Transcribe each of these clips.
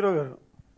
hero గారు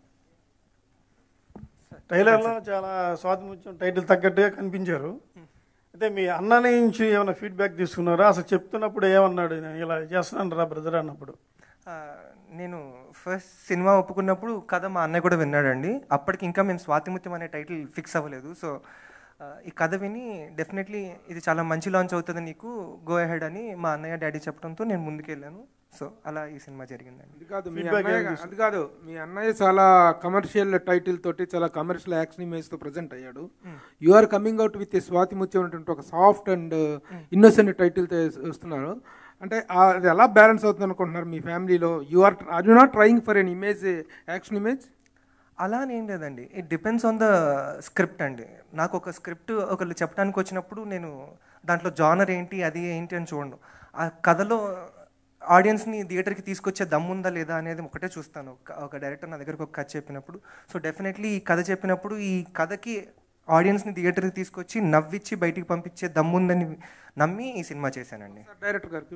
ట్రైలర్లో చాలా స్వాతంత్రం టైటిల్ తగ్గట్టుగా కనిపించారు అయితే మీ అన్న నుంచి ఏమైనా ఫీడ్బ్యాక్ తీసుకున్నారా అసలు చెప్తున్నప్పుడు ఏమన్నాడు నేను ఇలా చేస్తున్నాను రా బ్రదర్ అన్నప్పుడు ఆ, నేను ఫస్ట్ సినిమా ఒప్పుకున్నప్పుడు కథ మా అన్నయ్య కూడా విన్నాడండి అప్పటికి ఇంకా మేము స్వాతిముత్యం అనే టైటిల్ ఫిక్స్ అవ్వలేదు సో ఆ, ఈ కథ విని డెఫినెట్లీ ఇది చాలా మంచి లాంచ్ అవుతుంది నీకు గో అహెడ్ అని మా అన్నయ్య డాడీ చెప్పడంతో నేను ముందుకెళ్ళాను సో అలా ఈ సినిమా జరిగిందండి అది కాదు మీ Feedback అన్నయ్య ఏం అది కాదు మీ అన్నయ్య చాలా కమర్షియల్ టైటిల్ తోటి చాలా కమర్షియల్ యాక్షన్ ఇమేజ్ తో ప్రజెంట్ అయ్యాడు you are coming out with Swathi Muthyam అనేటువంటి ఒక సాఫ్ట్ అండ్ ఇన్నోసెంట్ టైటిల్ తో వస్తున్నారు అంటే ఆ- అది ఎలా బ్యాలెన్స్ అవుతుంది అనుకుంటున్నారు మీ ఫ్యామిలీలో you are are you not trying for an image action image అలా అని ఏం లేదండి it depends on the script అండి నాకు ఒక స్క్రిప్ట్ ఒకళ్ళు చెప్పడానికి వచ్చినప్పుడు నేను దాంట్లో జానర్ ఏంటి అది ఏంటి అని చూడను ఆ కథలో ఆడియన్స్ని థియేటర్కి తీసుకొచ్చే దమ్ముందా లేదా అనేది ఒకటే చూస్తాను ఒక- ఒక డైరెక్టర్ నా దగ్గరకు ఒక కథ చెప్పినప్పుడు సో డెఫినెట్లీ ఈ కథ చెప్పినప్పుడు ఈ కథకి ఆడియన్స్ని థియేటర్కి తీసుకొచ్చి నవ్విచ్చి బయటికి పంపించే దమ్ముందని నమ్మి ఈ సినిమా చేశానండి డైరెక్టర్ గారికి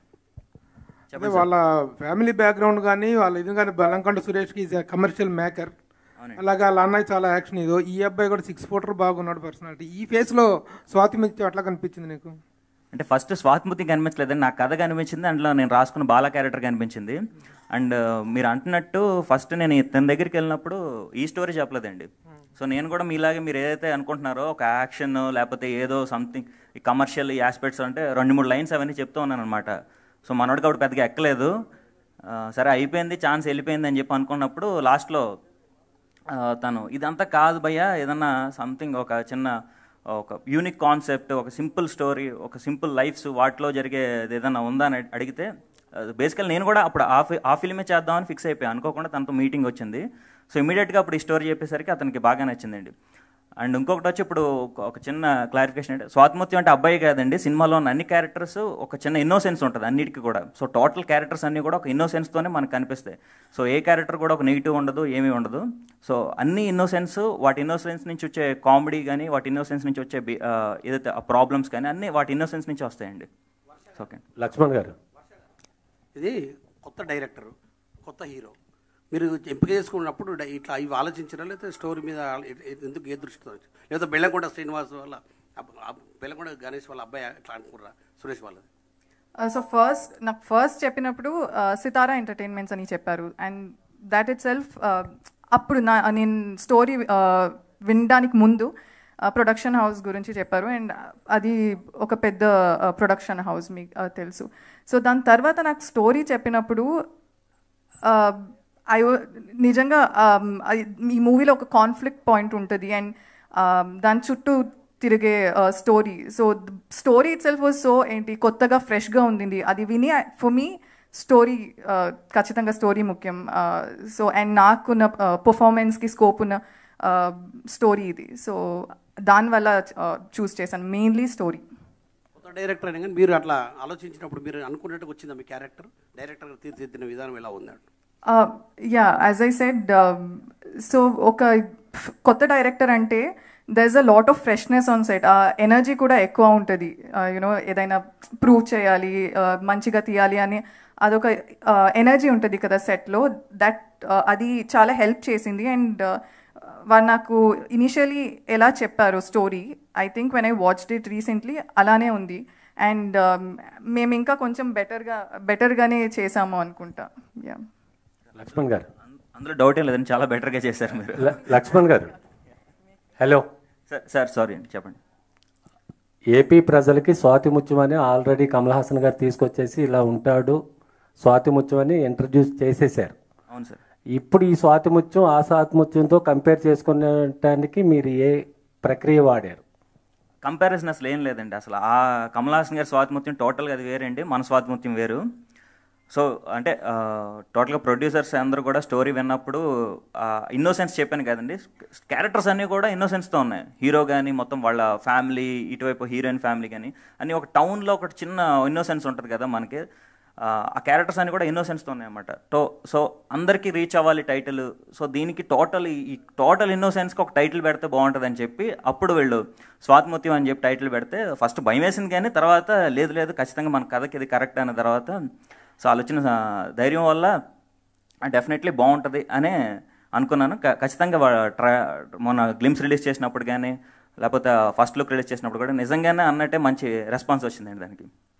అదే వాళ్ళ ఫ్యామిలీ బ్యాక్గ్రౌండ్ కానీ వాళ్ళ ఇది కానీ బలంకొండ సురేష్కి ఈజ్ కమర్షియల్ మేకర్ అలాగే వాళ్ళ అన్నయ్య చాలా యాక్షన్ ఇదో ఈ అబ్బాయి కూడా సిక్స్ ఫోటర్ బాగున్నాడు పర్సనాలిటీ ఈ ఫేస్ లో స్వాతి ముత్యం ఎట్లా కనిపించింది నీకు అంటే ఫస్ట్ స్వాతిముత్యం కనిపించలేదండి నాకు కథ కనిపించింది అందులో నేను రాసుకున్న బాల క్యారెక్టర్ కనిపించింది అండ్ మీరు అంటున్నట్టు ఫస్ట్ నేను తన దగ్గరికి వెళ్ళినప్పుడు ఈ స్టోరీ చెప్పలేదండి సో నేను కూడా మీలాగే మీరు ఏదైతే అనుకుంటున్నారో ఒక యాక్షన్ లేకపోతే ఏదో సంథింగ్ ఈ కమర్షియల్ ఈ ఆస్పెక్ట్స్ అంటే రెండు మూడు లైన్స్ అవన్నీ చెప్తూ ఉన్నాను అనమాట సో మనోడికి అప్పుడు పెద్దగా ఎక్కలేదు ఆ, సరే అయిపోయింది ఛాన్స్ వెళ్ళిపోయింది అని చెప్పి అనుకున్నప్పుడు లాస్ట్లో ఆ, తను ఇదంతా కాదు భయ్యా ఏదన్నా సంథింగ్ ఒక చిన్న ఒక యూనిక్ కాన్సెప్ట్ ఒక సింపుల్ స్టోరీ ఒక సింపుల్ లైఫ్స్ వాటిలో జరిగే ఏదన్నా ఉందా అని అడిగితే బేసికల్ నేను కూడా అప్పుడు ఆ ఫి- ఆ ఫిల్మే చేద్దామని ఫిక్స్ అయిపోయాను అనుకోకుండా తనతో మీటింగ్ వచ్చింది సో ఇమీడియట్గా అప్పుడు ఈ స్టోరీ చెప్పేసరికి అతనికి బాగా నచ్చిందండి అండ్ ఇంకొకటి వచ్చి ఇప్పుడు ఒక- ఒక చిన్న క్లారిఫికేషన్ అంటే స్వాతిముత్యం అంటే అబ్బాయి కాదండి సినిమాలో ఉన్న అన్ని క్యారెక్టర్స్ ఒక చిన్న ఇన్నోసెన్స్ ఉంటుంది అన్నిటికీ కూడా సో టోటల్ క్యారెక్టర్స్ అన్నీ కూడా ఒక ఇన్నోసెన్స్తోనే మనకు కనిపిస్తాయి సో ఏ క్యారెక్టర్ కూడా ఒక నెగిటివ్ ఉండదు ఏమీ ఉండదు సో అన్ని ఇన్నోసెన్స్ వాటి ఇన్నోసెన్స్ నుంచి వచ్చే కామెడీ కానీ వాటి ఇన్నోసెన్స్ నుంచి వచ్చే బి- ఆ, ఏదైతే ప్రాబ్లమ్స్ కానీ అన్నీ వాటి ఇన్నోసెన్స్ నుంచి వస్తాయండి ఓకే లక్ష్మణ్ గారు ఇది కొత్త డైరెక్టర్ కొత్త హీరో మీరు ఎంపిక చేసుకున్నప్పుడు డ- ఇట్లా ఇవి ఆలోచించారా లేకపోతే స్టోరీ మీద ఆల- ఎ- ఎ- ఎందుకు ఏ దృష్టితో వచ్చి- లేదా బెల్లంకొండ శ్రీనివాస్ వాళ్ళ అబ్బ- అబ్బ- బెల్లంకొండ గణేష్ వాళ్ళ అబ్బాయి ఇట్లా అనుకుర్రా సురేష్ వాళ్ళది సో ఫస్ట్ నాకు ఫస్ట్ చెప్పినప్పుడు సితారా ఎంటర్టైన్మెంట్స్ అని చెప్పారు అండ్ దాట్ ఇట్ సెల్ఫ్ అప్పుడు నా నేను స్టోరీ వినడానికి ముందు ప్రొడక్షన్ హౌస్ గురించి చెప్పారు అండ్ అది ఒక పెద్ద ప్రొడక్షన్ హౌస్ మీకు uh, తెలుసు సో దాని తర్వాత నాకు స్టోరీ చెప్పినప్పుడు ఐ నిజంగా um, అది- ఈ మూవీలో ఒక కాన్ఫ్లిక్ట్ పాయింట్ ఉంటుంది అండ్ దాని చుట్టూ తిరిగే story so story itself was so ఏంటి కొత్తగా ఫ్రెష్గా ఉంది అది విని ఫర్ మీ స్టోరీ ఖచ్చితంగా స్టోరీ ముఖ్యం సో అండ్ నాకున్న పర్ఫార్మెన్స్కి స్కోప్ ఉన్న స్టోరీ ఇది సో దానివల్ల చూస్ చేశాను మెయిన్లీ స్టోరీ కొత్త డైరెక్టర్ అయినా కానీ మీరు అట్లా ఆలోచించినప్పుడు మీరు అనుకున్నట్టు వచ్చిందా మీ క్యారెక్టర్ డైరెక్టర్ గారు తీర్చిదిద్దిన విధానం ఎలా ఉందండి yeah as I said so ఒక కొత్త డైరెక్టర్ అంటే there is a lot of freshness on set ఆ ఎనర్జీ కూడా ఎక్కువ ఉంటుంది యూనో ఏదైనా ప్రూవ్ చేయాలి uh, మంచిగా తీయాలి అని అదొక ఎనర్జీ ఉంటుంది కదా సెట్లో దట్ అది చాలా హెల్ప్ చేసింది అండ్ వారు నాకు ఇనిషియలీ ఎలా చెప్పారు story I think when I watched it recently అలానే ఉంది అండ్ మేము ఇంకా కొంచెం బెటర్గా బెటర్గానే చేసాము అనుకుంటా యా లక్ష్మణ్ గారు అందులో డౌట్ ఏం లేదండి చాలా బెటర్గా చేశారు మీరు ల- లక్ష్మణ్ గారు హలో సార్ సార్ సారీ అండి చెప్పండి ఏపీ ప్రజలకి స్వాతి ముత్యం అని ఆల్రెడీ కమల్ హాసన్ గారు తీసుకొచ్చేసి ఇలా ఉంటాడు స్వాతి ముత్యం అని ఇంట్రడ్యూస్ చేసేసారు అవును సార్ ఇప్పుడు ఈ స్వాతి ముత్యం ఆ స్వాతి ముత్యంతో కంపేర్ చేసుకునేటానికి మీరు ఏ ప్రక్రియ వాడారు కంపారిజన్ అసలు ఏం లేదండి అసలు ఆ కమల్ హాసన్ గారి స్వాతిముత్యం టోటల్గా అది వేరండి మన స్వాతిముత్యం వేరు సో అంటే ఆ, టోటల్గా ప్రొడ్యూసర్స్ అందరూ కూడా స్టోరీ విన్నప్పుడు ఇన్నోసెన్స్ చెప్పాను కదండి క్యారెక్టర్స్ అన్నీ కూడా ఇన్నోసెన్స్తో ఉన్నాయి హీరో కానీ మొత్తం వాళ్ళ ఫ్యామిలీ ఇటువైపు హీరోయిన్ ఫ్యామిలీ కానీ అన్ని ఒక టౌన్లో ఒక చిన్న ఇన్నోసెన్స్ ఉంటుంది కదా మనకి ఆ, ఆ క్యారెక్టర్స్ అన్ని కూడా ఇన్నోసెన్స్తో ఉన్నాయన్నమాట టో సో అందరికీ రీచ్ అవ్వాలి టైటిల్ సో దీనికి టోటల్ ఈ టోటల్ ఇన్నోసెన్స్కి ఒక టైటిల్ పెడితే బాగుంటుంది అని చెప్పి అప్పుడు వీళ్ళు స్వాతిముత్యం అని చెప్పి టైటిల్ పెడితే ఫస్ట్ భయం వేసింది కానీ తర్వాత లేదు లేదు ఖచ్చితంగా మన కథకి ఇది కరెక్ట్ అన్న తర్వాత సో వాళ్ళు వచ్చిన ఆ, ధైర్యం వల్ల డెఫినెట్లీ బాగుంటుంది అనే అనుకున్నాను క- ఖచ్చితంగా వా- ట్రై మొన్న గ్లిమ్స్ రిలీజ్ చేసినప్పుడు కానీ లేకపోతే ఫస్ట్ లుక్ రిలీజ్ చేసినప్పుడు కూడా నిజంగానే అన్నట్టే మంచి రెస్పాన్స్ వచ్చిందండి దానికి